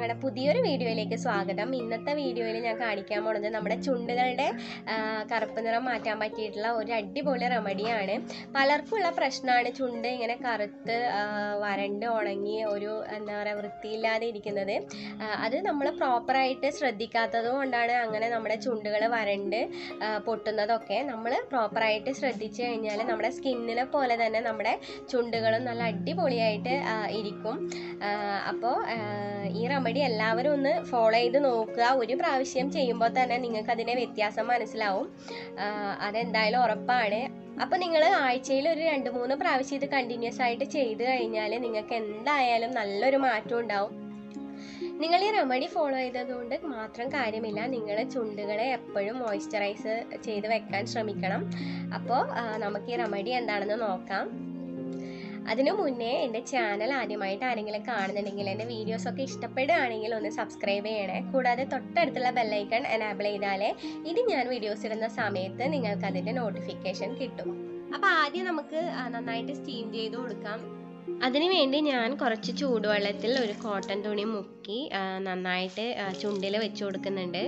ഞങ്ങളുടെ പുതിയൊരു വീഡിയോയിലേക്ക് സ്വാഗതം ഇന്നത്തെ വീഡിയോയിൽ ഞാൻ കാണിക്കാൻ പോണത് നമ്മുടെ ചുണ്ടുകളുടെ ആ, കറുപ്പ് നിറം മാറ്റാൻ പറ്റിയിട്ടുള്ള ഒരു അടിപൊളി റെമഡിയാണ് പലർക്കും ഉള്ള പ്രശ്നമാണ് ചുണ്ട് ഇങ്ങനെ കറുത്ത് ആ, വരണ്ട് ഉണങ്ങി ഒരു എന്താ പറയുക വൃത്തിയില്ലാതെ ഇരിക്കുന്നത് ആ, അത് നമ്മൾ പ്രോപ്പറായിട്ട് ശ്രദ്ധിക്കാത്തത് കൊണ്ടാണ് അങ്ങനെ നമ്മുടെ ചുണ്ടുകൾ വരണ്ട് ആ, പൊട്ടുന്നതൊക്കെ നമ്മൾ പ്രോപ്പറായിട്ട് ശ്രദ്ധിച്ചു കഴിഞ്ഞാൽ നമ്മുടെ സ്കിന്നിനെ പോലെ തന്നെ നമ്മുടെ ചുണ്ടുകളും നല്ല അടിപൊളിയായിട്ട് ആ, ഇരിക്കും അപ്പോൾ ഈ റെമഡി എല്ലാവരും ഒന്ന് ഫോളോ ചെയ്ത് നോക്കുക ഒരു പ്രാവശ്യം ചെയ്യുമ്പോൾ തന്നെ നിങ്ങൾക്ക് അതിൻ്റെ വ്യത്യാസം മനസ്സിലാവും ആ, അതെന്തായാലും ഉറപ്പാണ് അപ്പോൾ നിങ്ങൾ ആഴ്ചയിൽ ഒരു രണ്ട് മൂന്ന് പ്രാവശ്യം ഇത് കണ്ടിന്യൂസ് ആയിട്ട് ചെയ്ത് കഴിഞ്ഞാൽ നിങ്ങൾക്ക് എന്തായാലും നല്ലൊരു മാറ്റം ഉണ്ടാവും നിങ്ങൾ ഈ റെമഡി ഫോളോ ചെയ്തതുകൊണ്ട് മാത്രം കാര്യമില്ല നിങ്ങൾ ചുണ്ടുകളെ എപ്പോഴും മോയ്സ്ചറൈസ് ചെയ്ത് വെക്കാൻ ശ്രമിക്കണം അപ്പോൾ നമുക്ക് ഈ റെമഡി എന്താണെന്ന് നോക്കാം അതിനു മുന്നേ എൻ്റെ ചാനൽ ആദ്യമായിട്ട് ആരെങ്കിലും കാണുന്നുണ്ടെങ്കിൽ എൻ്റെ വീഡിയോസൊക്കെ ഇഷ്ടപ്പെടുകയാണെങ്കിൽ ഒന്ന് സബ്സ്ക്രൈബ് ചെയ്യണേ കൂടാതെ തൊട്ടടുത്തുള്ള ബെല്ലൈക്കൺ എനാബിൾ ചെയ്താലേ ഇത് ഞാൻ വീഡിയോസ് ഇടുന്ന സമയത്ത് നിങ്ങൾക്ക് അതിൻ്റെ നോട്ടിഫിക്കേഷൻ കിട്ടും അപ്പോൾ ആദ്യം നമുക്ക് ആ, നന്നായിട്ട് സ്റ്റീം ചെയ്ത് കൊടുക്കാം അതിനുവേണ്ടി ഞാൻ കുറച്ച് ചൂടുവെള്ളത്തിൽ ഒരു കോട്ടൺ തുണി മുക്കി ആ, നന്നായിട്ട് ചുണ്ടിൽ വെച്ച് കൊടുക്കുന്നുണ്ട്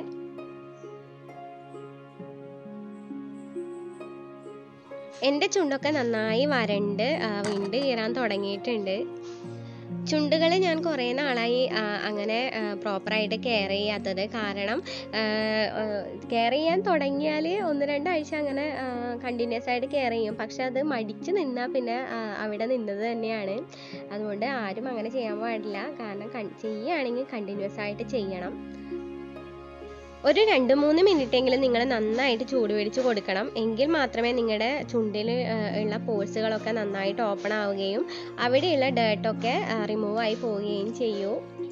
എൻ്റെ ചുണ്ടൊക്കെ നന്നായി വരണ്ട് ആ, വിണ്ട് കീറാൻ തുടങ്ങിയിട്ടുണ്ട് ചുണ്ടുകൾ ഞാൻ കുറേ നാളായി ആ, അങ്ങനെ പ്രോപ്പറായിട്ട് കെയർ ചെയ്യാത്തത് കാരണം കെയർ ചെയ്യാൻ തുടങ്ങിയാൽ ഒന്ന് രണ്ടാഴ്ച അങ്ങനെ കണ്ടിന്യൂസ് ആയിട്ട് കെയർ ചെയ്യും പക്ഷെ അത് മടിച്ച് നിന്നാൽ പിന്നെ ആ, അവിടെ നിന്നത് തന്നെയാണ് അതുകൊണ്ട് ആരും അങ്ങനെ ചെയ്യാൻ പാടില്ല കാരണം കൺ ചെയ്യുകയാണെങ്കിൽ കണ്ടിന്യൂസ് ആയിട്ട് ചെയ്യണം ഒരു രണ്ട് മൂന്ന് മിനിറ്റ് എങ്കിലും നിങ്ങൾ നന്നായിട്ട് ചൂട് പിടിച്ച് കൊടുക്കണം എങ്കിൽ മാത്രമേ നിങ്ങളുടെ ചുണ്ടിൽ ഉള്ള പോഴ്സുകളൊക്കെ നന്നായിട്ട് ഓപ്പൺ ആവുകയും അവിടെയുള്ള ഡേർട്ടൊക്കെ റിമൂവ് ആയി പോവുകയും ചെയ്യൂ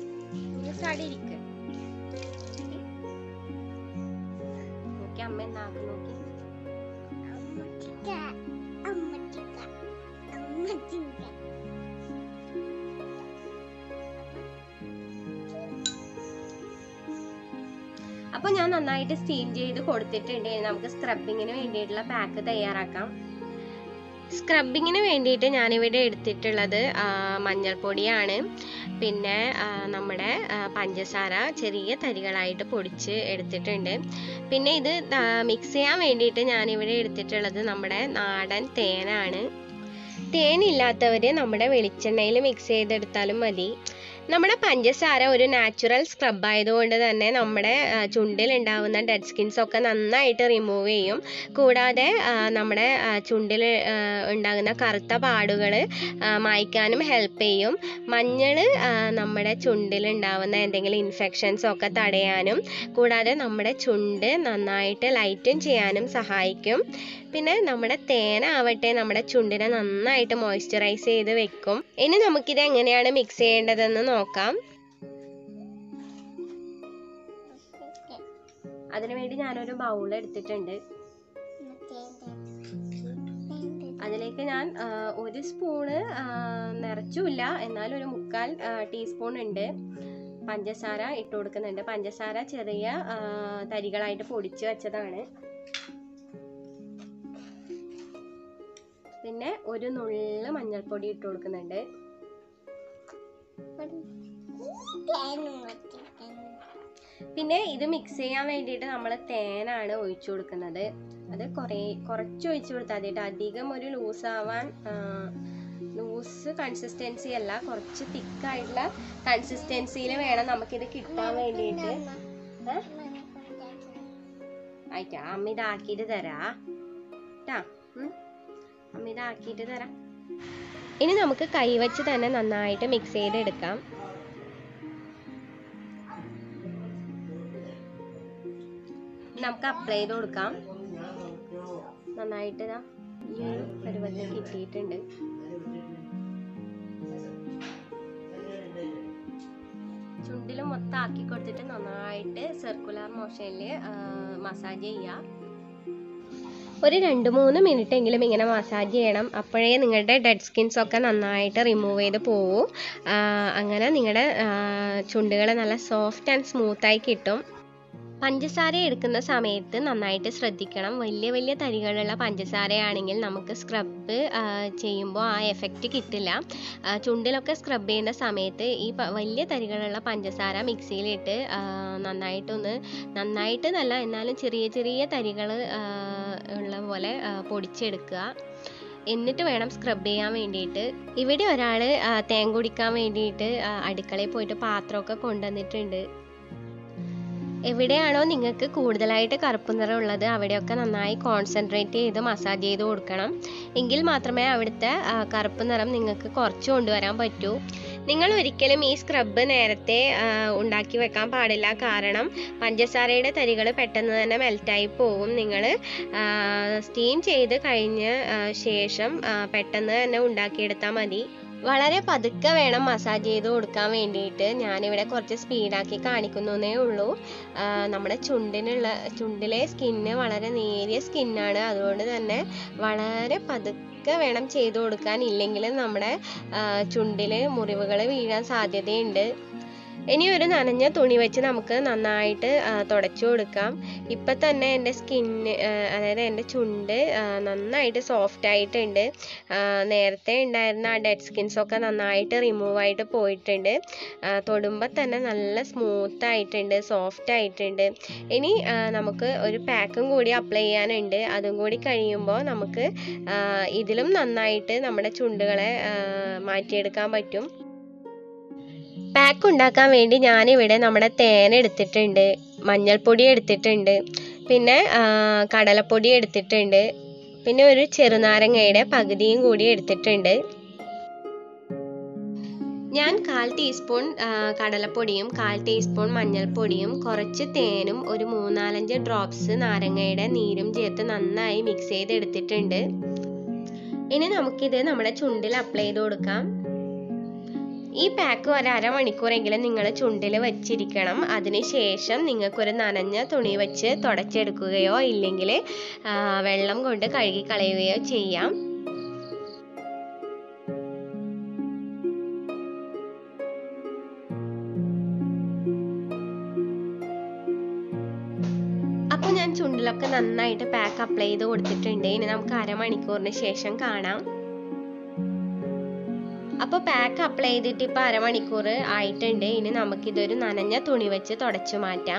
നോക്കി അമ്മ എന്നാക്കും നോക്കി അപ്പോൾ ഞാൻ നന്നായിട്ട് സ്റ്റീം ചെയ്ത് കൊടുത്തിട്ടുണ്ട് ഇനി നമുക്ക് സ്ക്രബിങ്ങിന് വേണ്ടിയിട്ടുള്ള പാക്ക് തയ്യാറാക്കാം സ്ക്രബിങ്ങിന് വേണ്ടിയിട്ട് ഞാനിവിടെ എടുത്തിട്ടുള്ളത് ആ, മഞ്ഞൾപ്പൊടിയാണ് പിന്നെ ആ, നമ്മുടെ ആ, പഞ്ചസാര ചെറിയ തരികളായിട്ട് പൊടിച്ച് എടുത്തിട്ടുണ്ട് പിന്നെ ഇത് മിക്സ് ചെയ്യാൻ വേണ്ടിയിട്ട് ഞാനിവിടെ എടുത്തിട്ടുള്ളത് നമ്മുടെ നാടൻ തേനാണ് തേനില്ലാത്തവർ നമ്മുടെ വെളിച്ചെണ്ണയിൽ മിക്സ് ചെയ്തെടുത്താലും മതി നമ്മുടെ പഞ്ചസാര ഒരു നാച്ചുറൽ സ്ക്രബ് ആയതുകൊണ്ട് തന്നെ നമ്മുടെ ആ, ചുണ്ടിൽ ഉണ്ടാവുന്ന ഡെഡ് സ്കിൻസ് ഒക്കെ നന്നായിട്ട് റിമൂവ് ചെയ്യും കൂടാതെ ആ, നമ്മുടെ ആ, ചുണ്ടിൽ ആ, ഉണ്ടാകുന്ന കറുത്ത പാടുകൾ മായ്ക്കാനും ഹെൽപ്പ് ചെയ്യും മഞ്ഞൾ നമ്മുടെ ചുണ്ടിൽ ഉണ്ടാവുന്ന എന്തെങ്കിലും ഇൻഫെക്ഷൻസ് ഒക്കെ തടയാനും കൂടാതെ നമ്മുടെ ചുണ്ട് നന്നായിട്ട് ലൈറ്റൻ ചെയ്യാനും സഹായിക്കും പിന്നെ നമ്മുടെ തേനാവട്ടെ നമ്മുടെ ചുണ്ടിനെ നന്നായിട്ട് മോയ്സ്ചറൈസ് ചെയ്ത് വെക്കും ഇനി നമുക്കിത് എങ്ങനെയാണ് മിക്സ് ചെയ്യേണ്ടതെന്ന് നോക്കാം അതിനുവേണ്ടി ഞാനൊരു ബൗൾ എടുത്തിട്ടുണ്ട് അതിലേക്ക് ഞാൻ ആ, ഒരു സ്പൂണ് ആ, നിറച്ചുമില്ല എന്നാൽ ഒരു മുക്കാൽ ആ, ടീസ്പൂൺ ഉണ്ട് പഞ്ചസാര ഇട്ട് കൊടുക്കുന്നുണ്ട് പഞ്ചസാര ചെറിയ ആ, തരികളായിട്ട് പൊടിച്ച് വെച്ചതാണ് പിന്നെ ഒരു നുള്ള് മഞ്ഞൾപ്പൊടി ഇട്ട് കൊടുക്കുന്നുണ്ട് പിന്നെ ഇത് മിക്സ് ചെയ്യാൻ വേണ്ടിയിട്ട് നമ്മൾ തേനാണ് ഒഴിച്ചു കൊടുക്കുന്നത് അത് കുറേ കുറച്ച് ഒഴിച്ചു കൊടുത്താൽ മതി കേട്ടോ അധികം ഒരു ലൂസ് ആവാൻ ലൂസ് കൺസിസ്റ്റൻസി അല്ല കുറച്ച് തിക്കായിട്ടുള്ള കൺസിസ്റ്റൻസിയിൽ വേണം നമുക്കിത് കിട്ടാൻ വേണ്ടിയിട്ട് ഏ? ആയിട്ടാ അമ്മ ഇതാക്കിയിട്ട് തരാ ട്ടാ ഉം. അമ്മ ഇതാക്കിയിട്ട് തരാം ഇനി നമുക്ക് കൈവച്ച് തന്നെ നന്നായിട്ട് മിക്സ് ചെയ്തെടുക്കാം നമുക്ക് അപ്ലൈ ചെയ്ത് കൊടുക്കാം നന്നായിട്ട് ഇതാ ഈ ഒരു പരുവത്തിൽ കിട്ടിയിട്ടുണ്ട് ചുണ്ടിൽ മൊത്തം ആക്കി കൊടുത്തിട്ട് നന്നായിട്ട് സർക്കുലർ മോഷനിൽ മസാജ് ചെയ്യുക ഒരു രണ്ട് മൂന്ന് മിനിറ്റ് എങ്കിലും ഇങ്ങനെ മസാജ് ചെയ്യണം അപ്പോഴേ നിങ്ങളുടെ ഡെഡ് സ്കിൻസ് ഒക്കെ നന്നായിട്ട് റിമൂവ് ചെയ്ത് പോവൂ ആ, അങ്ങനെ നിങ്ങളുടെ ചുണ്ടുകൾ നല്ല സോഫ്റ്റ് ആൻഡ് സ്മൂത്തായി കിട്ടും പഞ്ചസാര എടുക്കുന്ന സമയത്ത് നന്നായിട്ട് ശ്രദ്ധിക്കണം വലിയ വലിയ തരികളുള്ള പഞ്ചസാരയാണെങ്കിൽ നമുക്ക് സ്ക്രബ് ചെയ്യുമ്പോൾ ആ എഫക്റ്റ് കിട്ടില്ല ആ, ചുണ്ടിലൊക്കെ സ്ക്രബ് ചെയ്യുന്ന സമയത്ത് ഈ പ- വലിയ തരികളുള്ള പഞ്ചസാര മിക്സിയിലിട്ട് ആ, നന്നായിട്ടൊന്ന് നന്നായിട്ട് നല്ല എന്നാലും ചെറിയ ചെറിയ തരികൾ ഉള്ള പോലെ ആ, പൊടിച്ചെടുക്കുക എന്നിട്ട് വേണം സ്ക്രബ് ചെയ്യാൻ വേണ്ടിയിട്ട് ഇവിടെ ഒരാൾ തേൻ കുടിക്കാൻ വേണ്ടിയിട്ട് ആ, അടുക്കളയിൽ പോയിട്ട് പാത്രമൊക്കെ കൊണ്ടുവന്നിട്ടുണ്ട് എവിടെയാണോ നിങ്ങൾക്ക് കൂടുതലായിട്ട് കറുപ്പ് നിറം ഉള്ളത് അവിടെയൊക്കെ നന്നായി കോൺസെൻട്രേറ്റ് ചെയ്ത് മസാജ് ചെയ്ത് കൊടുക്കണം എങ്കിൽ മാത്രമേ അവിടുത്തെ ആ, കറുപ്പ് നിറം നിങ്ങൾക്ക് കുറച്ച് കൊണ്ടുവരാൻ പറ്റൂ നിങ്ങൾ ഒരിക്കലും ഈ സ്ക്രബ് നേരത്തെ ആ, ഉണ്ടാക്കി വെക്കാൻ പാടില്ല കാരണം പഞ്ചസാരയുടെ തരികൾ പെട്ടെന്ന് തന്നെ മെൽറ്റായി പോകും നിങ്ങൾ സ്റ്റീം ചെയ്ത് കഴിഞ്ഞ ആ, ശേഷം ആ, പെട്ടെന്ന് തന്നെ ഉണ്ടാക്കിയെടുത്താൽ മതി വളരെ പതുക്കെ വേണം മസാജ് ചെയ്ത് കൊടുക്കാൻ വേണ്ടിയിട്ട് ഞാനിവിടെ കുറച്ച് സ്പീഡാക്കി കാണിക്കുന്നേ ഉള്ളൂ ആ, നമ്മുടെ ചുണ്ടിനുള്ള ചുണ്ടിലെ സ്കിന്ന് വളരെ നേരിയ സ്കിന്നാണ് അതുകൊണ്ട് തന്നെ വളരെ പതുക്കെ വേണം ചെയ്തു കൊടുക്കാൻ ഇല്ലെങ്കിൽ നമ്മുടെ ചുണ്ടിൽ മുറിവുകൾ വീഴാൻ സാധ്യതയുണ്ട് ഇനി ഒരു നനഞ്ഞ തുണി വെച്ച് നമുക്ക് നന്നായിട്ട് ആ, തുടച്ചു കൊടുക്കാം ഇപ്പം തന്നെ എൻ്റെ സ്കിന്ന് അതായത് എൻ്റെ ചുണ്ട് ആ, നന്നായിട്ട് സോഫ്റ്റ് ആയിട്ടുണ്ട് ആ, നേരത്തെ ഉണ്ടായിരുന്ന ആ ഡെഡ് സ്കിൻസ് ഒക്കെ നന്നായിട്ട് റിമൂവ് ആയിട്ട് പോയിട്ടുണ്ട് തൊടുമ്പോൾ തന്നെ നല്ല സ്മൂത്ത് ആയിട്ടുണ്ട് സോഫ്റ്റ് ആയിട്ടുണ്ട് ഇനി ആ, നമുക്ക് ഒരു പാക്കും കൂടി അപ്ലൈ ചെയ്യാനുണ്ട് അതും കൂടി കഴിയുമ്പോൾ നമുക്ക് ആ, ഇതിലും നന്നായിട്ട് നമ്മുടെ ചുണ്ടുകളെ ആ, മാറ്റിയെടുക്കാൻ പറ്റും പാക്ക് ഉണ്ടാക്കാൻ വേണ്ടി ഞാനിവിടെ നമ്മുടെ തേൻ എടുത്തിട്ടുണ്ട് മഞ്ഞൾപ്പൊടി എടുത്തിട്ടുണ്ട് പിന്നെ ആ, കടലപ്പൊടി എടുത്തിട്ടുണ്ട് പിന്നെ ഒരു ചെറുനാരങ്ങയുടെ പകുതിയും കൂടി എടുത്തിട്ടുണ്ട് ഞാൻ കാൽ ടീസ്പൂൺ ആ, കടലപ്പൊടിയും കാൽ ടീസ്പൂൺ മഞ്ഞൾപ്പൊടിയും കുറച്ച് തേനും ഒരു മൂന്നാലഞ്ച് ഡ്രോപ്സ് നാരങ്ങയുടെ നീരും ചേർത്ത് നന്നായി മിക്സ് ചെയ്ത് എടുത്തിട്ടുണ്ട് ഇനി നമുക്കിത് നമ്മുടെ ചുണ്ടിൽ അപ്ലൈ ചെയ്ത് കൊടുക്കാം ഈ പാക്ക് ഒരു അരമണിക്കൂറെങ്കിലും നിങ്ങൾ ചുണ്ടിൽ വെച്ചിരിക്കണം അതിനുശേഷം നിങ്ങൾക്കൊരു നനഞ്ഞ തുണി വെച്ച് തുടച്ചെടുക്കുകയോ ഇല്ലെങ്കിൽ വെള്ളം കൊണ്ട് കഴുകി കളയുകയോ ചെയ്യാം അപ്പോൾ ഞാൻ ചുണ്ടിലൊക്കെ നന്നായിട്ട് പാക്ക് അപ്ലൈ ചെയ്ത് കൊടുത്തിട്ടുണ്ട് ഇനി നമുക്ക് അരമണിക്കൂറിന് ശേഷം കാണാം അപ്പോൾ പാക്ക് അപ്ലൈ ചെയ്തിട്ട് ഇപ്പോൾ അരമണിക്കൂർ ആയിട്ടുണ്ട് ഇനി നമുക്കിതൊരു നനഞ്ഞ തുണി വെച്ച് തുടച്ചു മാറ്റാം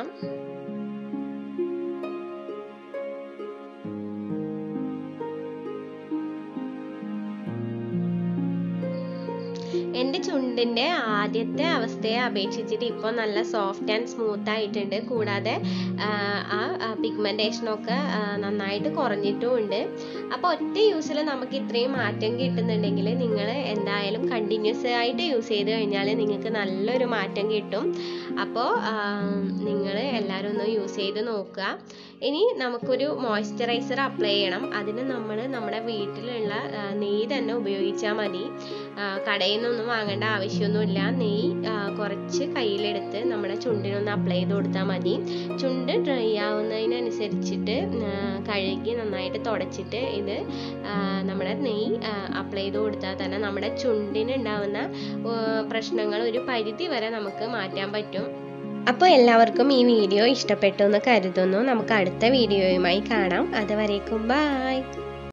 എൻ്റെ ചുണ്ടിൻ്റെ ആദ്യത്തെ അവസ്ഥയെ അപേക്ഷിച്ചിട്ട് ഇപ്പോൾ നല്ല സോഫ്റ്റ് ആൻഡ് സ്മൂത്ത് ആയിട്ടുണ്ട് കൂടാതെ ആ, ആ പിഗ്മെൻറ്റേഷനൊക്കെ നന്നായിട്ട് കുറഞ്ഞിട്ടും ഉണ്ട് അപ്പോൾ ഒറ്റ യൂസിൽ നമുക്ക് ഇത്രയും മാറ്റം കിട്ടുന്നുണ്ടെങ്കിൽ നിങ്ങൾ എന്തായാലും കണ്ടിന്യൂസ് ആയിട്ട് യൂസ് ചെയ്ത് കഴിഞ്ഞാൽ നിങ്ങൾക്ക് നല്ലൊരു മാറ്റം കിട്ടും അപ്പോൾ നിങ്ങൾ എല്ലാവരും ഒന്ന് യൂസ് ചെയ്ത് നോക്കുക ഇനി നമുക്കൊരു മോയ്സ്ചറൈസർ അപ്ലൈ ചെയ്യണം അതിന് നമ്മൾ നമ്മുടെ വീട്ടിലുള്ള ആ, നെയ്യ് തന്നെ ഉപയോഗിച്ചാൽ മതി ആ, കടയിൽ നിന്നൊന്നും വാങ്ങേണ്ട ആവശ്യമൊന്നുമില്ല നെയ്യ് ആ, കുറച്ച് കയ്യിലെടുത്ത് നമ്മുടെ ചുണ്ടിനൊന്ന് അപ്ലൈ ചെയ്ത് കൊടുത്താൽ മതി ചുണ്ട് ഡ്രൈ ആവുന്നതിനനുസരിച്ചിട്ട് ആ, കഴുകി നന്നായിട്ട് തുടച്ചിട്ട് ഇത് ആ, നമ്മുടെ നെയ്യ് അപ്ലൈ ചെയ്ത് കൊടുത്താൽ തന്നെ നമ്മുടെ ചുണ്ടിന് ഉണ്ടാവുന്ന പ്രശ്നങ്ങൾ ഒരു പരിധി വരെ നമുക്ക് മാറ്റാൻ പറ്റും അപ്പോൾ എല്ലാവർക്കും ഈ വീഡിയോ ഇഷ്ടപ്പെട്ടു എന്ന് കരുതുന്നു നമുക്ക് അടുത്ത വീഡിയോയുമായി കാണാം അതുവരേക്കും ബായ്